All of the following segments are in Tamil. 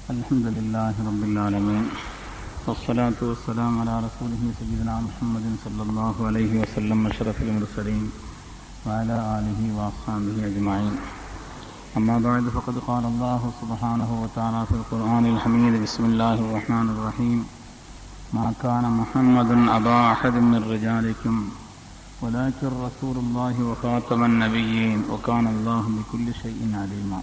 الحمد لله رب العالمين والصلاة والسلام على رسوله سيدنا محمد صلى الله عليه وسلم أشرف المرسلين وعلى آله وأصحابه أجمعين أما بعد فقد قال الله سبحانه وتعالى في القرآن الحميد بسم الله الرحمن الرحيم ما كان محمد أبا أحد من رجالكم ولكن رسول الله وخاتم النبيين وكان الله بكل شيء عليما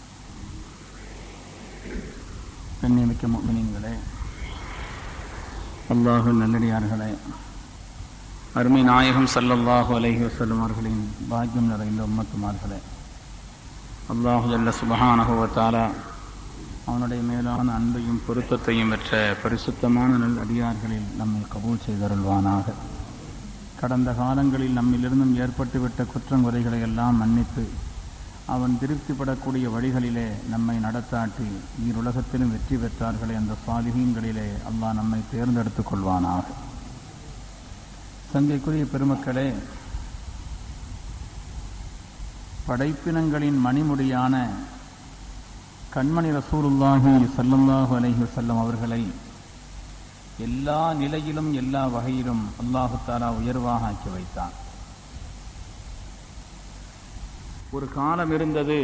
கண்ணியமிக்க முக்மினீங்களே அல்லாஹு நல்லடியார்களே அருமை நாயகம் சல்லல்லாஹு அலைஹி வஸல்லம் அவர்களின் பாக்கியம் நிறைந்த உம்மத்துமார்களே அல்லாஹு ஜல்ல சுபஹானஹு வ தஆலா அவனுடைய மேலான அன்பையும் பொருத்தத்தையும் பெற்ற பரிசுத்தமான நல் அடியார்களில் நம்மை கபூல் செய்தருள்வானாக கடந்த காலங்களில் நம்மிலிருந்தும் ஏற்பட்டுவிட்ட குற்றங்குறைகளை எல்லாம் மன்னித்து அவன் திருப்திப்படக்கூடிய வழிகளிலே நம்மை நடத்தாட்டி ஈருலகத்திலும் வெற்றி பெற்றார்களே அந்த சாலிகீன்களிலே அல்லாஹ் நம்மை தேர்ந்தெடுத்துக் கொள்வானாக சங்கைக்குரிய பெருமக்களே படைப்பினங்களின் மணிமுடியான கண்மணி ரசூலுல்லாஹி சல்லல்லாஹு அலைஹி வஸல்லம் அவர்களை எல்லா நிலையிலும் எல்லா வகையிலும் அல்லாஹு தாலா உயர்வாக ஆக்கி வைத்தான் ஒரு காலம் இருந்தது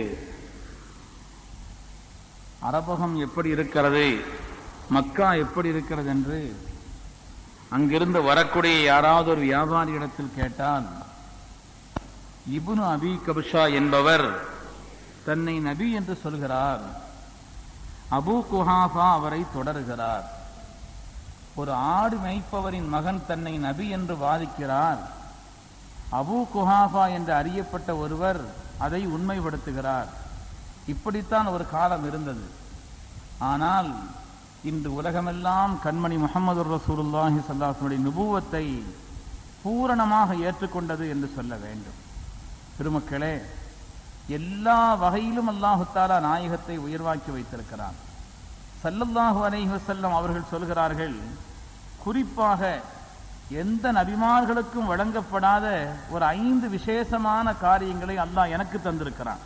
அரபகம் எப்படி இருக்கிறது மக்கா எப்படி இருக்கிறது என்று அங்கிருந்து வரக்கூடிய யாராவது ஒரு வியாபாரி இடத்தில் கேட்டால் இபுனு அபி கபிஷா என்பவர் தன்னை நபி என்று சொல்கிறார் அபு குஹாஃபா அவரை தொடர்கிறார் ஒரு ஆடு மேய்ப்பவரின் மகன் தன்னை நபி என்று வாதிக்கிறார் அபு குஹாஃபா என்று அறியப்பட்ட ஒருவர் அதை உண்மைப்படுத்துகிறார் இப்படித்தான் ஒரு காலம் இருந்தது ஆனால் இன்று உலகமெல்லாம் கண்மணி முகமது ரசூலுல்லாஹி சல்லாஹனுடைய நுபுவத்தை பூரணமாக ஏற்றுக்கொண்டது என்று சொல்ல வேண்டும் திருமக்களே எல்லா வகையிலும் அல்லாஹு தாலா நாயகத்தை உயர்வாக்கி வைத்திருக்கிறான் சல்லல்லாஹு அலைஹி வஸல்லம் அவர்கள் சொல்கிறார்கள் குறிப்பாக எந்த நபிமார்களுக்கும் வழங்கப்படாத ஒரு ஐந்து விசேஷமான காரியங்களை அல்லாஹ் எனக்கு தந்திருக்கிறான்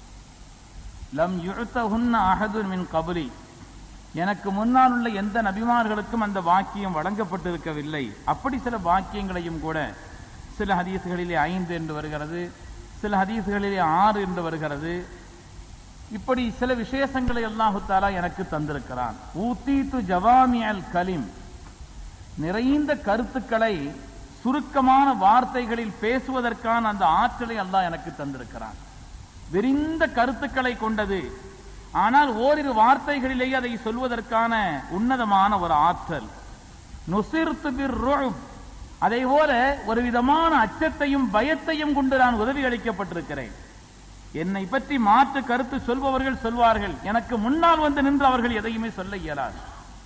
லம் யுழ்த்தஹுன்ன அஹதுன் மின் கபலி எனக்கு முன்னால் உள்ள எந்த நபிமார்களுக்கும் அந்த வாக்கியம் வழங்கப்பட்டிருக்கவில்லை அப்படி சில வாக்கியங்களையும் கூட சில ஹதீசுகளிலே ஐந்து என்று வருகிறது சில ஹதீசுகளிலே ஆறு என்று வருகிறது இப்படி சில விசேஷங்களை அல்லாஹு தாலா எனக்கு தந்திருக்கிறான் ஊத்தீத்து ஜவாமி அல் கலிம் நிறைந்த கருத்துக்களை சுருக்கமான வார்த்தைகளில் பேசுவதற்கான அந்த ஆற்றலை அல்லாஹ் எனக்கு தந்திருக்கிறான் விரிந்த கருத்துக்களை கொண்டது ஆனால் ஓரிரு வார்த்தைகளிலேயே அதை சொல்வதற்கான உன்னதமான ஒரு ஆற்றல் நுசிர்த்து பிர் அதே போல ஒரு விதமான அச்சத்தையும் பயத்தையும் கொண்டு நான் உதவி அளிக்கப்பட்டிருக்கிறேன் என்னை பற்றி மாற்று கருத்து சொல்பவர்கள் சொல்வார்கள் எனக்கு முன்னால் வந்து நின்று அவர்கள் எதையுமே சொல்ல இயலாது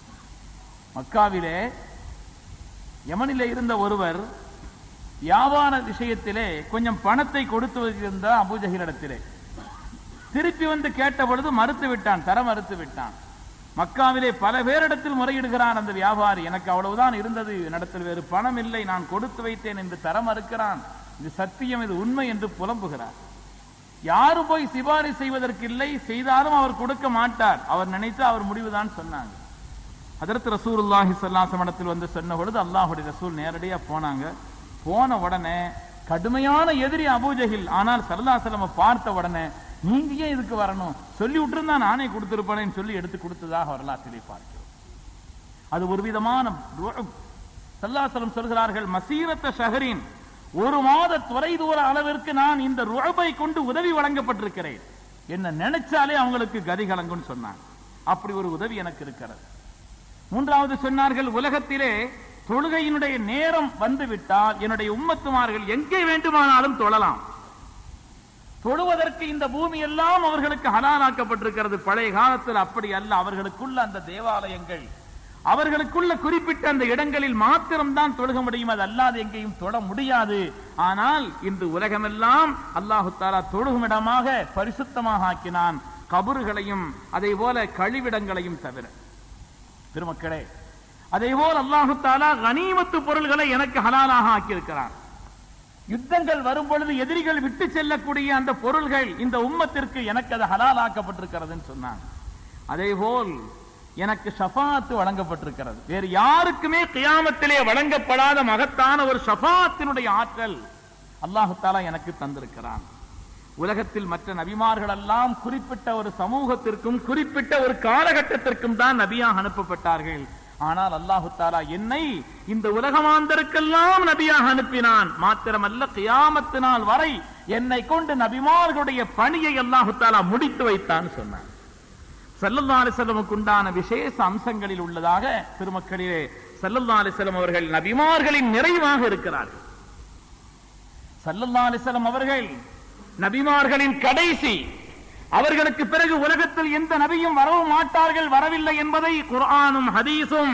மக்காவிலே யமனிலே இருந்த ஒருவர் வியாபார விஷயத்திலே கொஞ்சம் பணத்தை கொடுத்து வைத்திருந்த அபூஜகிலிடத்திலே திருப்பி வந்து கேட்ட பொழுது மறுத்து விட்டான் தர மறுத்து விட்டான் மக்காவிலே பல பேரிடத்தில் முறையிடுகிறான் அந்த வியாபாரி எனக்கு அவ்வளவுதான் இருந்தது நடத்தில் வேறு பணம் இல்லை நான் கொடுத்து வைத்தேன் என்று தர மறுக்கிறான் இது சத்தியம் இது உண்மை என்று புலம்புகிறார் யாரும் போய் சிபாரி செய்வதற்கு இல்லை செய்தாலும் அவர் கொடுக்க மாட்டார் அவர் நினைத்து அவர் முடிவுதான் சொன்னாங்க அதற்கு ரசூலுல்லாஹி சல்லாசம் இடத்தில் வந்து சொன்ன பொழுது அல்லாஹுடைய ரசூல் நேரடியா போனாங்க போன உடனே கடுமையான எதிரி அபூஜகில் ஆனால் சல்லாசலம பார்த்த உடனே நீங்க ஏன் இதுக்கு வரணும் சொல்லி விட்டுருந்தா நானே கொடுத்திருப்பேன்னு சொல்லி எடுத்து கொடுத்ததாக வரலாற்றிலே பார்க்கிறோம் அது ஒரு விதமான சல்லாசலம் சொல்கிறார்கள் மசீரத்த ஷஹரின் ஒரு மாத தொலை தூர அளவிற்கு நான் இந்த ருழபை கொண்டு உதவி வழங்கப்பட்டிருக்கிறேன் என்ன நினைச்சாலே அவங்களுக்கு கதி கலங்குன்னு சொன்னாங்க அப்படி ஒரு உதவி எனக்கு இருக்கிறது மூன்றாவது சொன்னார்கள் உலகத்திலே தொழுகையினுடைய நேரம் வந்துவிட்டால் என்னுடைய உம்மத்துமார்கள் எங்கே வேண்டுமானாலும் தொழலாம் தொழுவதற்கு இந்த பூமி எல்லாம் அவர்களுக்கு ஹலாலாக்கப்பட்டிருக்கிறது பழைய காலத்தில் அப்படி அல்ல அவர்களுக்குள்ள அந்த தேவாலயங்கள் அவர்களுக்குள்ள குறிப்பிட்ட அந்த இடங்களில் மாத்திரம்தான் தொழுக முடியும் அது அல்லாது எங்கேயும் தொட முடியாது ஆனால் இன்று உலகமெல்லாம் அல்லாஹு தாலா தொழுகும் இடமாக பரிசுத்தமாக ஆக்கினான் கபறுகளையும் அதே போல கழிவிடங்களையும் தவிர திருமக்களே அதே போல் அல்லாஹு தாலா கனிமத்து பொருள்களை எனக்கு ஹலாலாக ஆக்கியிருக்கிறான் யுத்தங்கள் வரும் பொழுது எதிரிகள் விட்டு செல்லக்கூடிய அந்த பொருள்கள் இந்த உம்மத்திற்கு எனக்கு அது ஹலாலாக்கப்பட்டிருக்கிறதுன்னு சொன்னாங்க அதே போல் எனக்கு ஷஃபாத்து வழங்கப்பட்டிருக்கிறது வேறு யாருக்குமே கியாமத்திலே வழங்கப்படாத மகத்தான ஒரு ஷஃபாத்தினுடைய ஆற்றல் அல்லாஹு தாலா எனக்கு தந்திருக்கிறான் உலகத்தில் மற்ற நபிமார்கள் எல்லாம் குறிப்பிட்ட ஒரு சமூகத்திற்கும் குறிப்பிட்ட ஒரு காலகட்டத்திற்கும் தான் நபியாக அனுப்பப்பட்டார்கள் ஆனால் அல்லாஹு தாலா என்னை இந்த உலகமாந்தருக்கெல்லாம் நபியாக அனுப்பினான் மாத்திரமல்ல கியாமத்து நாள் வரை என்னை கொண்டு நபிமார்களுடைய பணியை அல்லாஹு தாலா முடித்து வைத்தான் சொன்னான் சல்லல்லா அலிசல்லமுக்கு உண்டான விசேஷ அம்சங்களில் உள்ளதாக திருமக்களிலே சல்லல்லா அலிசல்லம் அவர்கள் நபிமார்களின் நிறைவாக இருக்கிறார்கள் சல்லல்லா அலிசல்லம் அவர்கள் நபிமார்களின் கடைசி அவர்களுக்கு பிறகு உலகத்தில் எந்த நபியும் வரவும் மாட்டார்கள் வரவில்லை என்பதை குர்ஆனும் ஹதீஸும்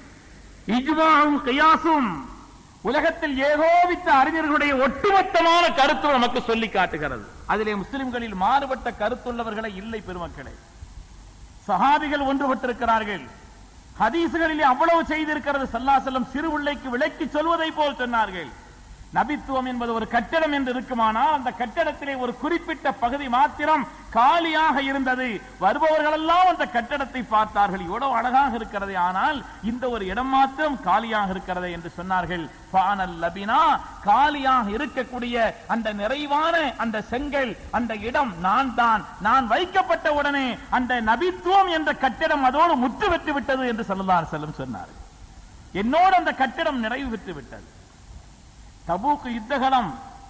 இஜ்மாவும் கியாசும் உலகத்தில் ஏகோபித்த அறிஞர்களுடைய ஒட்டுமொத்தமான கருத்து நமக்கு சொல்லி காட்டுகிறது அதிலே முஸ்லிம்களில் மாறுபட்ட கருத்துள்ளவர்களை இல்லை பெருமக்களே சஹாபிகள் ஒன்றுபட்டிருக்கிறார்கள் ஹதீசுகளிலே அவ்வளவு செய்திருக்கிறது சல்லா செல்லம் சிறு பிள்ளைக்கு விளக்கி சொல்வதை போல் சொன்னார்கள் நபித்துவம் என்பது ஒரு கட்டடம் என்று இருக்குமானால் அந்த கட்டடத்திலே ஒரு குறிப்பிட்ட பகுதி மாத்திரம் காலியாக இருந்தது வருபவர்கள் எல்லாம் அந்த கட்டடத்தை பார்த்தார்கள் எவ்வளவு அழகாக இருக்கிறது ஆனால் இந்த ஒரு இடம் மாத்திரம் காலியாக இருக்கிறது என்று சொன்னார்கள் பானல் லபினா காலியாக இருக்கக்கூடிய அந்த நிறைவான அந்த செங்கல் அந்த இடம் நான் தான் நான் வைக்கப்பட்ட உடனே அந்த நபித்துவம் என்ற கட்டிடம் அதோடு முற்று பெற்று விட்டது என்று சொல்லலாம் செல்லும் சொன்னார் என்னோடு அந்த கட்டிடம் நிறைவு பெற்று விட்டது தபூக்கு யுத்தகலம்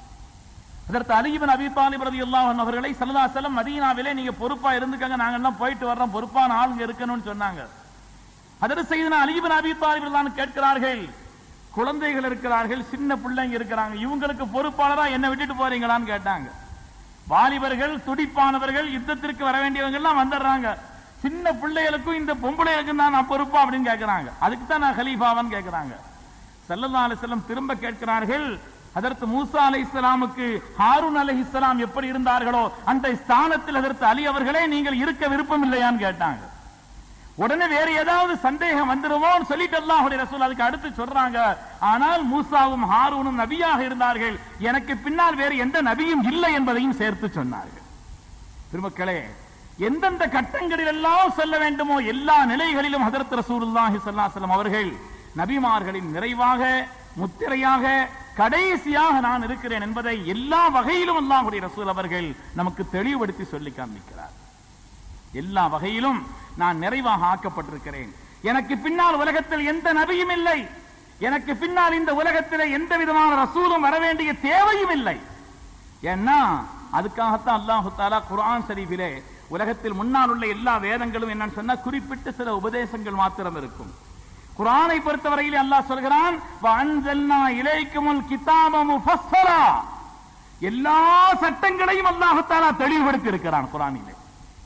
அதற்கு அலிபின் அபி தாலிப் ரலியல்லாஹு அன்ஹு அவர்களை ஸல்லல்லாஹு அலைஹி வஸல்லம் மதீனாவிலே நீங்க பொறுப்பா இருந்துக்கங்க நாங்க எல்லாம் போயிட்டு வர்றோம் பொறுப்பான ஆளுங்க இருக்கணும்னு சொன்னாங்க அதற்கு செய்தனா அலிபின் அபி தாலிப் ரலியல்லாஹு கேட்கிறார்கள் குழந்தைகள் இருக்கிறார்கள் சின்ன பிள்ளைங்க இருக்கிறாங்க இவங்களுக்கு பொறுப்பாளரா என்ன விட்டுட்டு போறீங்களான்னு கேட்டாங்க வாலிபர்கள் துடிப்பானவர்கள் யுத்தத்திற்கு வர வேண்டியவங்க எல்லாம் வந்துடுறாங்க சின்ன பிள்ளைகளுக்கும் இந்த பொம்பளைகளுக்கும் தான் நான் பொறுப்பா அப்படின்னு கேட்கிறாங்க அதுக்கு தான் நான் ஹலீஃபாவன்னு கேட்கிறாங்க சல்லல்லா அலிஸ்லாம் திரும்ப கேட்கிறார்கள் அதற்கு மூசா அலை இஸ்லாமுக்கு ஹாரூன் அலை இஸ்லாம் எப்படி இருந்தார்களோ அந்த ஸ்தானத்தில் அதற்கு அலி அவர்களே நீங்கள் இருக்க விருப்பம் இல்லையான்னு கேட்டாங்க உடனே வேற ஏதாவது சந்தேகம் வந்துருமோன்னு சொல்லிட்டு அல்லாஹுடைய ரசூல் அதுக்கு அடுத்து சொல்றாங்க ஆனால் மூசாவும் ஹாரூனும் நபியாக இருந்தார்கள் எனக்கு பின்னால் வேறு எந்த நபியும் இல்லை என்பதையும் சேர்த்து சொன்னார்கள் திருமக்களே எந்தெந்த கட்டங்களில் எல்லாம் சொல்ல வேண்டுமோ எல்லா நிலைகளிலும் ஹதரத் ரசூலுல்லாஹி ஸல்லல்லாஹு அலைஹி வஸல்லம் அவர்கள் நபிமார்களின் நிறைவாக முத்திரையாக கடைசியாக நான் இருக்கிறேன் என்பதை எல்லா வகையிலும் அல்லாஹுடைய ரசூல் அவர்கள் நமக்கு தெளிவுபடுத்தி சொல்லி காண்பிக்கிறார் எல்லா வகையிலும் நான் நிறைவாக ஆக்கப்பட்டிருக்கிறேன் எனக்கு பின்னால் உலகத்தில் எந்த நபியும் இல்லை எனக்கு பின்னால் இந்த உலகத்தில் எந்த விதமான ரசூலும் வர வேண்டிய தேவையும் இல்லை ஏன்னா அதுக்காகத்தான் அல்லாஹு தாலா குர்ஆன் ஷரீஃபிலே உலகத்தில் முன்னால் உள்ள எல்லா வேதங்களும் என்னன்னு சொன்னா குறிப்பிட்ட சில உபதேசங்கள் மாத்திரம் இருக்கும் குர்ஆனை பொறுத்தவரையில் அல்லாஹ் சொல்கிறான் வஅன்சல்னா இலைக்குமுல் கிதாப முஃபஸ்ஸலா எல்லா சட்டங்களையும் அல்லாஹ் தஆலா தெளிவுபடுத்தி இருக்கிறான் குர்ஆனிலே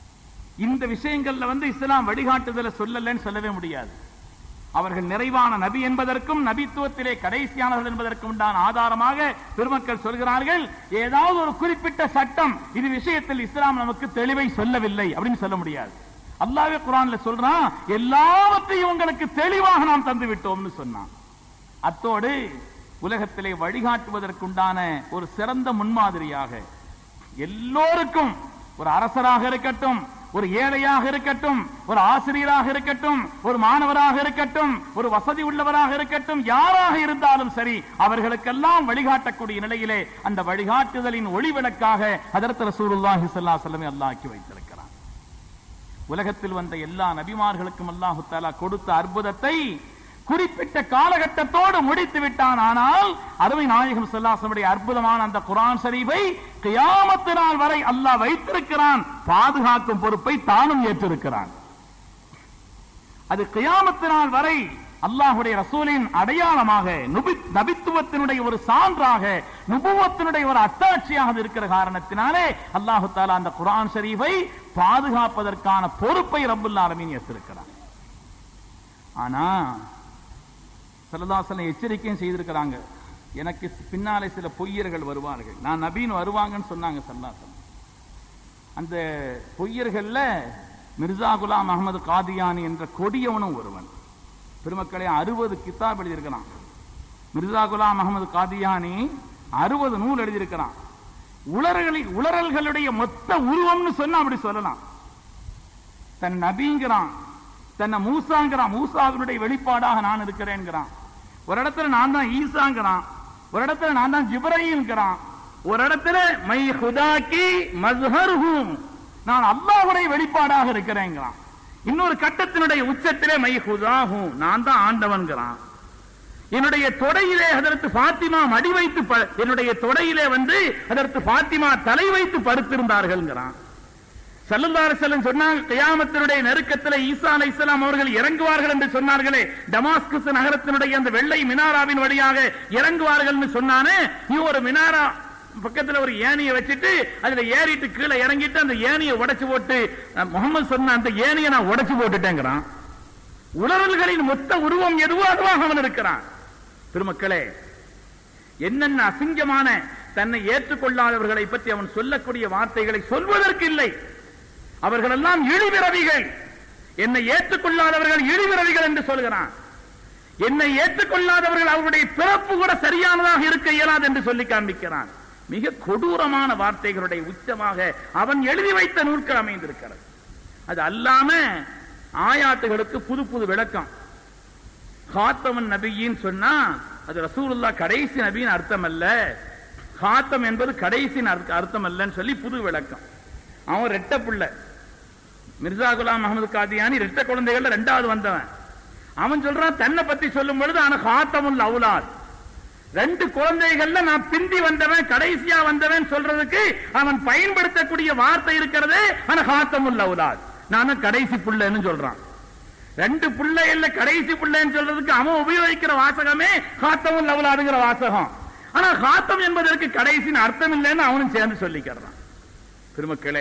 இந்த விஷயங்கள்ல வந்து இஸ்லாம் வழிகாட்டுதல சொல்லலன்னு சொல்லவே முடியாது அவர்கள் நிறைவான நபி என்பதற்கும் நபித்துவத்திலே கடைசியானவர்கள் என்பதற்கும் உண்டான ஆதாரமாக பெருமக்கள் சொல்கிறார்கள் ஏதாவது ஒரு குறிப்பிட்ட சட்டம் இது விஷயத்தில் இஸ்லாம் நமக்கு தெளிவை சொல்லவில்லை அப்படின்னு சொல்ல முடியாது அல்லாஹ்வே குர்ஆன்ல சொல்றான் எல்லாவற்றையும் உங்களுக்கு தெளிவாக நாம் தந்து விட்டோம்னு சொன்னான் அத்தோடு உலகத்திலே வழிகாட்டுவதற்குண்டான ஒரு சிறந்த முன்மாதிரியாக எல்லோருக்கும் ஒரு அரசராக இருக்கட்டும் ஒரு ஏழையாக இருக்கட்டும் ஒரு ஆசிரியராக இருக்கட்டும் ஒரு மாணவராக இருக்கட்டும் ஒரு வசதி உள்ளவராக இருக்கட்டும் யாராக இருந்தாலும் சரி அவர்களுக்கெல்லாம் வழிகாட்டக்கூடிய நிலையிலே அந்த வழிகாட்டுதலின் ஒளிவிளக்காக அதற்கு ரசூலுல்லாஹி ஸல்லல்லாஹு அலைஹி வஸல்லம் அல்லாஹ் ஆக்கி வைத்திருக்கிறான் உலகத்தில் வந்த எல்லா நபிமார்களுக்கும் அல்லாஹு தஆலா கொடுத்த அற்புதத்தை குறிப்பிட்ட காலகட்டத்தோடு முடித்து விட்டான் ஆனால் அருமை நாயகம் செல்லாசனுடைய அற்புதமான அந்த குரான் ஷரீஃபை கியாமத்து நாள் வரை அல்லாஹ் வைத்திருக்கிறான் பாதுகாக்கும் பொறுப்பை தானும் ஏற்றிருக்கிறான் அது கியாமத்து நாள் வரை அல்லாஹுடைய ரசூலின் அடையாளமாக நுபி- நபித்துவத்தினுடைய ஒரு சான்றாக நுபுவத்தினுடைய ஒரு அத்தாட்சியாக அது இருக்கிற காரணத்தினாலே அல்லாஹு தாலா அந்த குரான் ஷரீஃபை பாதுகாப்பதற்கான பொறுப்பை ரப்புல் ஆலமீன் ஏற்றிருக்கிறான் ஆனா சல்லல்லாஹு எச்சரிக்கையும் செய்திருக்கிறாங்க எனக்கு பின்னாலே சில பொய்யர்கள் வருவார்கள் நான் நபீன் வருவாங்கன்னு சொன்னாங்க சல்லாசன் அந்த பொய்யர்கள்ல மிர்சா குலாம் அகமது காதியானி என்ற கொடியவனும் ஒருவன் பெருமக்களே அறுபது கித்தாப் எழுதியிருக்கிறான் மிர்சா குலாம் அகமது காதியானி அறுபது நூல் எழுதியிருக்கிறான் உளறல்களில் உளறல்களுடைய மொத்த உருவம்னு சொன்னா அப்படி சொல்லலாம் தன் நபிங்கிறான் தன்னை மூசாங்கிறான் மூசாவினுடைய வெளிப்பாடாக நான் இருக்கிறேன்கிறான் ஒரு இடத்துல நான் தான் ஈசாங்கிறான் ஒரு இடத்துல நான் தான் ஜிப்ரீல்ங்கிறான் ஒரு இடத்துல மை ஹுதாக்கி மஸ்ஹர்ஹும் நான் அல்லாஹ்வுடைய வெளிப்பாடாக இருக்கிறேங்கிறான் இன்னொரு கட்டத்தினுடைய உச்சத்திலே மை ஹுதாஹும் நான் தான் ஆண்டவன்கிறான் என்னுடைய தொடையிலே அதற்கு பாத்திமா மடி வைத்து ப- என்னுடைய தொடையிலே வந்து அதற்கு பாத்திமா தலை வைத்து படுத்திருந்தார்கள்ங்கிறான் சல்லல்லாஹு அலைஹி வஸல்லம் சொன்னாங்க கியாமத்தினுடைய நெருக்கத்தில் ஈசா அலைஹிஸ்ஸலாம் அவர்கள் இறங்குவார்கள் என்று சொன்னார்களே டமாஸ்கஸ் நகரத்தினுடைய அந்த வெள்ளை மினாராவின் வழியாக இறங்குவார்கள்னு சொன்னானே நீ ஒரு மினாரா பக்கத்துல ஒரு ஏணியை வச்சுட்டு அதுல ஏறிட்டு கீழே இறங்கிட்டு அந்த ஏணியை உடைச்சு போட்டு அஹ், முகமது சொன்ன அந்த ஏணியை நான் உடைச்சு போட்டுட்டேங்கிறான் உணர்வுகளின் மொத்த உருவம் எதுவோ அதுவாக அவன் இருக்கிறான் பெருமக்களே என்னென்ன அசிங்கமான தன்னை ஏற்றுக்கொள்ளாதவர்களை பற்றி அவன் சொல்லக்கூடிய வார்த்தைகளை சொல்வதற்கு இல்லை அவர்களெல்லாம் இழிவிரவிகள் என்னை ஏற்றுக்கொள்ளாதவர்கள் இழிவிரவிகள் என்று சொல்கிறான் என்னை ஏற்றுக்கொள்ளாதவர்கள் அவருடைய பிறப்பு கூட சரியானதாக இருக்க இயலாது என்று சொல்லி காண்பிக்கிறான் மிக கொடூரமான வார்த்தைகளுடைய உச்சமாக அவன் எழுதி வைத்த நூல்கள் அமைந்திருக்கிறது அது அல்லாம ஆயாத்துகளுக்கு புது புது விளக்கம் ஹாத்தமன் நபியின் சொன்னா அது ரசூலுல்லா கடைசி நபியின் அர்த்தம் அல்ல ஹாத்தம் என்பது கடைசியின் அர்த்த- அர்த்தம் அல்லன்னு சொல்லி புது விளக்கம் அவன் ரெட்ட பிள்ளை மிர்சா குலாம் அகமது காதியானி ரெட்ட குழந்தைகள்ல ரெண்டாவது வந்தவன் அவன் சொல்றான் தன்னை பத்தி சொல்லும் பொழுது ஆனா ஹாத்தமுல் அவுலாத் ரெண்டு குழந்தைகள்ல நான் பிந்தி வந்தவன் கடைசியா வந்தவன் சொல்றதுக்கு அவன் பயன்படுத்தக்கூடிய வார்த்தை இருக்கிறதே ஆனா ஹாத்தமுல் அவுலாத் நானும் கடைசி புள்ளைன்னு சொல்றான் ரெண்டு பிள்ளைகள்ல கடைசி பிள்ளைன்னு சொல்றதுக்கு அவன் உபயோகிக்கிற வாசகமே ஹாத்தமுல் அவுலாதுங்கிற வாசகம் ஆனா ஹாத்தம் என்பதற்கு கடைசின்னு அர்த்தம் இல்லைன்னு அவனும் சேர்ந்து சொல்லிக்கிறான் பெருமக்களே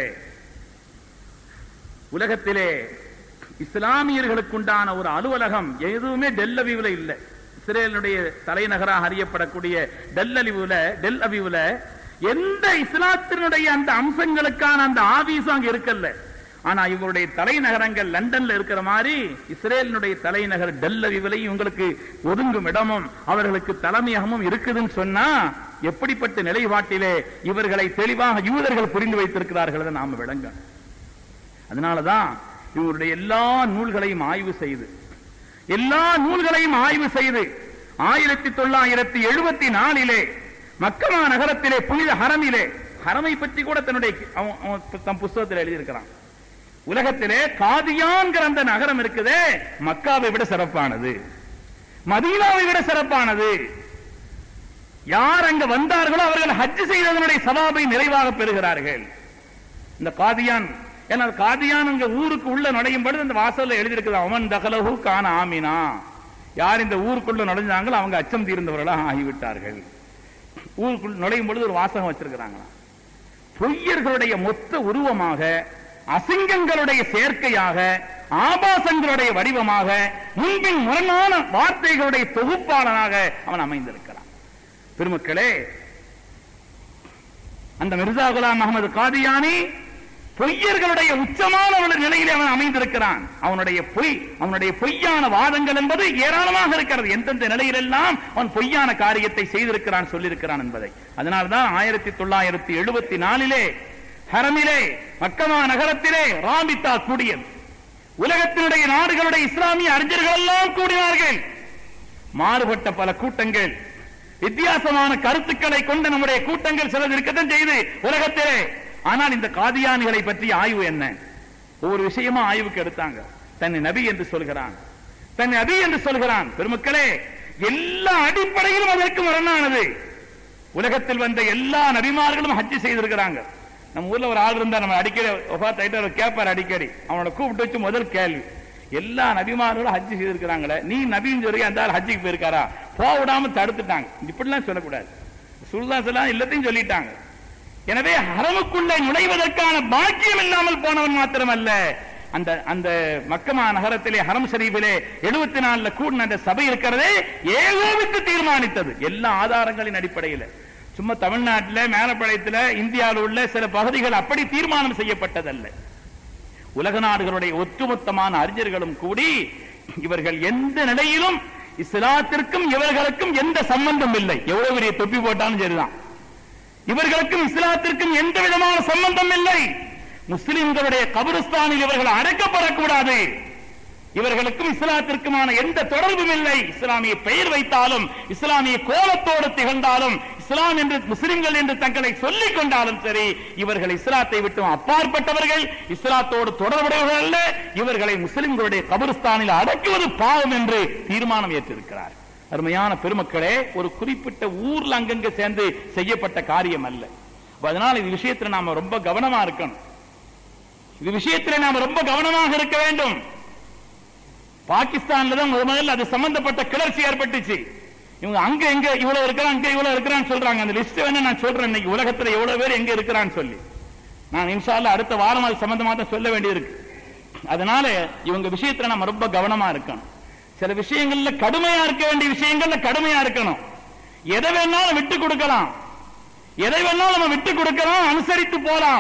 உலகத்திலே இஸ்லாமியர்களுக்கு உண்டான ஒரு அலுவலகம் எதுவுமே டெல் அவிவுல இல்ல இஸ்ரேலுடைய தலைநகராக அறியப்படக்கூடிய டெல் அலிவுல டெல் அவிவுல எந்த இஸ்லாத்தினுடைய அந்த அம்சங்களுக்கான அந்த ஆபீஸும் அங்க இருக்கல்ல ஆனா இவருடைய தலைநகரங்கள் லண்டன்ல இருக்கிற மாதிரி இஸ்ரேலினுடைய தலைநகர் டெல் அவிவிலை இவங்களுக்கு ஒதுங்கும் இடமும் அவர்களுக்கு தலைமையகமும் இருக்குதுன்னு சொன்னா எப்படிப்பட்ட நிலைப்பாட்டிலே இவர்களை தெளிவாக யூதர்கள் புரிந்து வைத்திருக்கிறார்கள் அதை நாம விளங்க அதனாலதான் இவருடைய எல்லா நூல்களையும் ஆய்வு செய்து எல்லா நூல்களையும் ஆய்வு செய்து ஆயிரத்தி தொள்ளாயிரத்தி எழுபத்தி நாலிலே மக்கமா நகரத்திலே புனித ஹரமிலே ஹரமை பற்றி கூட தன்னுடைய அவன் அவன் தன் புஸ்தகத்தில் எழுதியிருக்கிறான் உலகத்திலே காதியான்கிற அந்த நகரம் இருக்குதே மக்காவை விட சிறப்பானது மதீனாவை விட சிறப்பானது யார் அங்க வந்தார்களோ அவர்கள் ஹஜ் செய்ததனுடைய சவாபை நிறைவாக பெறுகிறார்கள் இந்த காதியான் ஏன்னா காதியான் அங்க ஊருக்கு உள்ள நுழையும் பொழுது அந்த வாசல்ல எழுதியிருக்குது அவன் தகலகு காண ஆமினா யார் இந்த ஊருக்குள்ள நுழைஞ்சாங்களோ அவங்க அச்சம் தீர்ந்தவர்களாக ஆகிவிட்டார்கள் ஊருக்குள் நுழையும் பொழுது ஒரு வாசகம் வச்சிருக்கிறாங்களாம் பொய்யர்களுடைய மொத்த உருவமாக அசிங்கங்களுடைய சேர்க்கையாக ஆபாசங்களுடைய வடிவமாக முன்பின் முரணான வார்த்தைகளுடைய தொகுப்பாளனாக அவன் அமைந்திருக்கிறான் பெருமக்களே அந்த மிர்சா குலாம் அகமது காதியானி பொய்யர்களுடைய உச்சமான ஒரு நிலையிலே அவன் அமைந்திருக்கிறான் அவனுடைய பொய் அவனுடைய பொய்யான வாதங்கள் என்பது ஏராளமாக இருக்கிறது எந்தெந்த நிலையிலெல்லாம் அவன் பொய்யான காரியத்தை செய்திருக்கிறான் சொல்லியிருக்கிறான் என்பதை அதனால்தான் ஆயிரத்தி தொள்ளாயிரத்தி எழுபத்தி நாலிலே ஹரமிலே மக்கமா நகரத்திலே ராபித்தா கூடியது உலகத்தினுடைய நாடுகளுடைய இஸ்லாமிய அறிஞர்கள் எல்லாம் கூடினார்கள் மாறுபட்ட பல கூட்டங்கள் வித்தியாசமான கருத்துக்களை கொண்டு நம்முடைய கூட்டங்கள் சிலது இருக்கத்தான் செய்து உலகத்திலே ஆனால் இந்த காதியானிகளை பற்றி ஆய்வு என்ன ஒவ்வொரு விஷயமா ஆய்வுக்கு எடுத்தாங்க தன்னை நபி என்று சொல்கிறான் தன்னை நபி என்று சொல்கிறான் பெருமக்களே எல்லா அடிப்படையிலும் அதற்கு முரணானது உலகத்தில் வந்த எல்லா நபிமார்களும் ஹஜ் செய்திருக்கிறாங்க நம்ம ஊர்ல ஒரு ஆள் இருந்தா நம்ம அடிக்கடி ஒஃபாத் ஆயிட்டு அவர் கேட்பார் அடிக்கடி அவனோட கூப்பிட்டு வச்சு முதல் கேள்வி எல்லா நபிமார்களும் ஹஜ் செய்திருக்கிறாங்களே நீ நபின்னு சொல்லி அந்த ஆள் ஹஜ்ஜுக்கு போயிருக்காரா போக விடாம தடுத்துட்டாங்க இப்படிலாம் சொல்லக்கூடாது சுல்தாசெல்லாம் எல்லாத்தையும் சொல்லிட்டாங்க எனவே ஹரமுக்குள்ளே நுழைவதற்கான பாக்கியம் இல்லாமல் போனவன் மாத்திரமல்ல அந்த அந்த மக்கமா நகரத்திலே ஹரம் ஷரீஃபிலே எழுபத்தி நாலுல கூடின அந்த சபை இருக்கிறதே ஏகோபித்து தீர்மானித்தது எல்லா ஆதாரங்களின் அடிப்படையில் சும்மா தமிழ்நாட்டில் மேலப்பாளையத்தில் இந்தியாவில் உள்ள சில பகுதிகள் அப்படி தீர்மானம் செய்யப்பட்டதல்ல உலக நாடுகளுடைய ஒட்டுமொத்தமான அறிஞர்களும் கூடி இவர்கள் எந்த நிலையிலும் இஸ்லாத்திற்கும் இவர்களுக்கும் எந்த சம்பந்தம் இல்லை எவ்வளவு பெரிய தொப்பி போட்டாலும் சரிதான் இவர்களுக்கும் இஸ்லாத்திற்கும் எந்த விதமான சம்பந்தம் இல்லை முஸ்லிம்களுடைய கபருஸ்தானில் இவர்கள் அடக்கப்படக்கூடாது இவர்களுக்கும் இஸ்லாத்திற்குமான எந்த தொடர்பும் இல்லை இஸ்லாமிய பெயர் வைத்தாலும் இஸ்லாமிய கோலத்தோடு திகழ்ந்தாலும் இஸ்லாம் என்று முஸ்லிம்கள் என்று தங்களை சொல்லிக் கொண்டாலும் சரி இவர்கள் இஸ்லாத்தை விட்டு அப்பாற்பட்டவர்கள் இஸ்லாத்தோடு தொடர்புடையவர்கள் அல்ல இவர்களை முஸ்லிம்களுடைய கபருஸ்தானில் அடக்குவது பாவம் என்று தீர்மானம் ஏற்றிருக்கிறார் அருமையான பெருமக்களே ஒரு குறிப்பிட்ட ஊர்ல அங்கங்க சேர்ந்து செய்யப்பட்ட காரியம் அல்ல அப்ப அதனால இது விஷயத்துல நாம ரொம்ப கவனமா இருக்கணும் இது விஷயத்துல நாம ரொம்ப கவனமாக இருக்க வேண்டும் பாகிஸ்தான்ல தான் முதல் முதல்ல அது சம்பந்தப்பட்ட கிளர்ச்சி ஏற்பட்டுச்சு இவங்க அங்க எங்க இவ்வளவு இருக்கிறான் அங்க இவ்வளவு இருக்கிறான்னு சொல்றாங்க அந்த லிஸ்ட் வேணா நான் சொல்றேன் இன்னைக்கு உலகத்துல எவ்வளவு பேர் எங்க இருக்கிறான்னு சொல்லி நான் இன்ஷால்ல அடுத்த வாரம் அது சம்பந்தமா தான் சொல்ல வேண்டியிருக்கு அதனால இவங்க விஷயத்துல நம்ம ரொம்ப கவனமா இருக்கணும் சில விஷயங்கள்ல கடுமையா இருக்க வேண்டிய விஷயங்கள்ல கடுமையா இருக்கணும் எதை வேணாலும் விட்டு கொடுக்கலாம் எதை வேணாலும் நம்ம விட்டு கொடுக்கலாம் அனுசரித்து போலாம்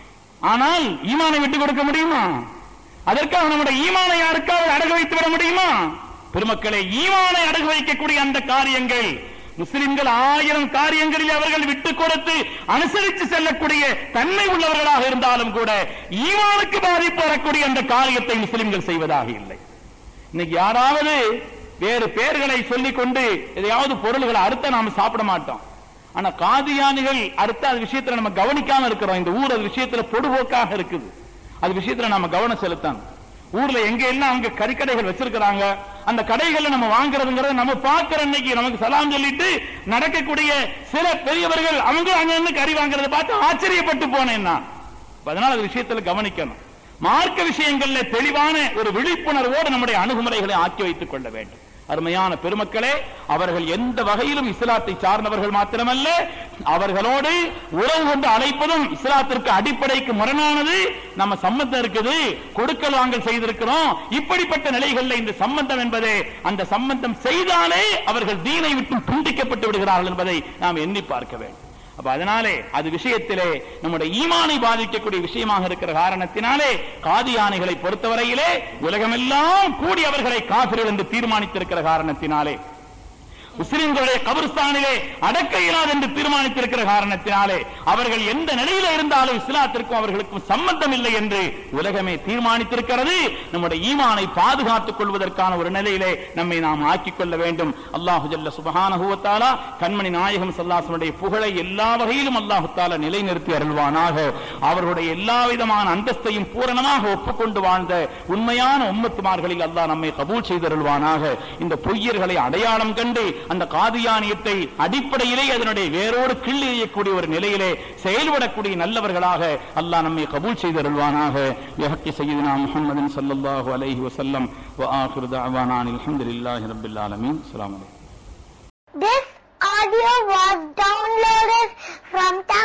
ஆனால் ஈமானை விட்டு கொடுக்க முடியுமா அதற்காக நம்முடைய ஈமானை யாருக்காவது அடகு வைத்து விட முடியுமா பெருமக்களை ஈமானை அடகு வைக்கக்கூடிய அந்த காரியங்கள் முஸ்லிம்கள் ஆயிரம் காரியங்களில் அவர்கள் விட்டுக் கொடுத்து அனுசரித்து செல்லக்கூடிய தன்மை உள்ளவர்களாக இருந்தாலும் கூட ஈமானுக்கு பாதிப்பு வரக்கூடிய அந்த காரியத்தை முஸ்லிம்கள் செய்வதாக இல்லை இன்னைக்கு யாராவது வேறு பெயர்களை சொல்லிக் கொண்டு எதையாவது பொருள்களை அறுத்த நாம சாப்பிட மாட்டோம் ஆனா காதியானிகள் அடுத்த அது விஷயத்துல நம்ம கவனிக்காம இருக்கிறோம் இந்த ஊர் அது விஷயத்துல பொடுபோக்காக இருக்குது அது விஷயத்துல நம்ம கவனம் செலுத்தணும் ஊர்ல எங்க எல்லாம் அவங்க கறிக்கடைகள் வச்சிருக்கிறாங்க அந்த கடைகள்ல நம்ம வாங்குறதுங்கிறத நம்ம பார்க்கிற அன்னைக்கு நமக்கு சலாம் சொல்லிட்டு நடக்கக்கூடிய சில பெரியவர்கள் அவங்க அங்க கறி வாங்குறத பார்த்து ஆச்சரியப்பட்டு போனேன் நான் அதனால அது விஷயத்துல கவனிக்கணும் மார்க்க விஷயங்கள்ல தெளிவான ஒரு விழிப்புணர்வோடு நம்முடைய அணுகுமுறைகளை ஆக்கி வைத்துக் கொள்ள வேண்டும் அருமையான பெருமக்களே அவர்கள் எந்த வகையிலும் இஸ்லாத்தை சார்ந்தவர்கள் மாத்திரமல்ல அவர்களோடு உறவு கொண்டு அழைப்பதும் இஸ்லாத்திற்கு அடிப்படைக்கு முரணானது நம்ம சம்பந்தம் இருக்குது கொடுக்கல் வாங்கல் செய்திருக்கிறோம் இப்படிப்பட்ட நிலைகள்ல இந்த சம்பந்தம் என்பதே அந்த சம்பந்தம் செய்தாலே அவர்கள் தீனை விட்டு துண்டிக்கப்பட்டு விடுகிறார்கள் என்பதை நாம் எண்ணி பார்க்க வேண்டும் அப்ப அதனாலே அது விஷயத்திலே நம்முடைய ஈமானை பாதிக்கக்கூடிய விஷயமாக இருக்கிற காரணத்தினாலே காதியானைகளை பொறுத்தவரையிலே உலகமெல்லாம் கூடி அவர்களை காபிர்கள் என்று தீர்மானித்திருக்கிற காரணத்தினாலே முஸ்லிம்களுடைய கபருஸ்தானிலே அடக்க இயலாது என்று தீர்மானித்திருக்கிற காரணத்தினாலே அவர்கள் எந்த நிலையில இருந்தாலும் இஸ்லாத்திற்கும் அவர்களுக்கும் சம்பந்தம் இல்லை என்று உலகமே தீர்மானித்திருக்கிறது நம்முடைய ஈமானை பாதுகாத்துக் கொள்வதற்கான ஒரு நிலையிலே நம்மை நாம் ஆக்கிக் கொள்ள வேண்டும் அல்லாஹு ஜல்ல சுபஹானஹுவத்தாலா கண்மணி நாயகம் சல்லாசனுடைய புகழை எல்லா வகையிலும் அல்லாஹு தாலா நிலைநிறுத்தி அருள்வானாக அவர்களுடைய எல்லா விதமான அந்தஸ்தையும் பூரணமாக ஒப்புக்கொண்டு வாழ்ந்த உண்மையான உம்மத்துமார்களில் அல்லாஹ் நம்மை கபூல் செய்தருள்வானாக இந்த பொய்யர்களை அடையாளம் கண்டு அந்த காதியானியத்தை அடிப்படையிலே அதனுடைய வேரோடு கிள்ளி எறியக்கூடிய ஒரு நிலையிலே செயல்படக்கூடிய நல்லவர்களாக அல்லாஹ் நம்மை கபூல் செய்தருள்வானாக யஹக்கி சையதுனா முஹம்மதின் ஸல்லல்லாஹு அலைஹி வஸல்லம் வ ஆகிரு தஅவானா அல்ஹம்துலில்லாஹி ரப்பில் ஆலமீன் அஸ்ஸலாமு அலைக்கும் This audio was downloaded from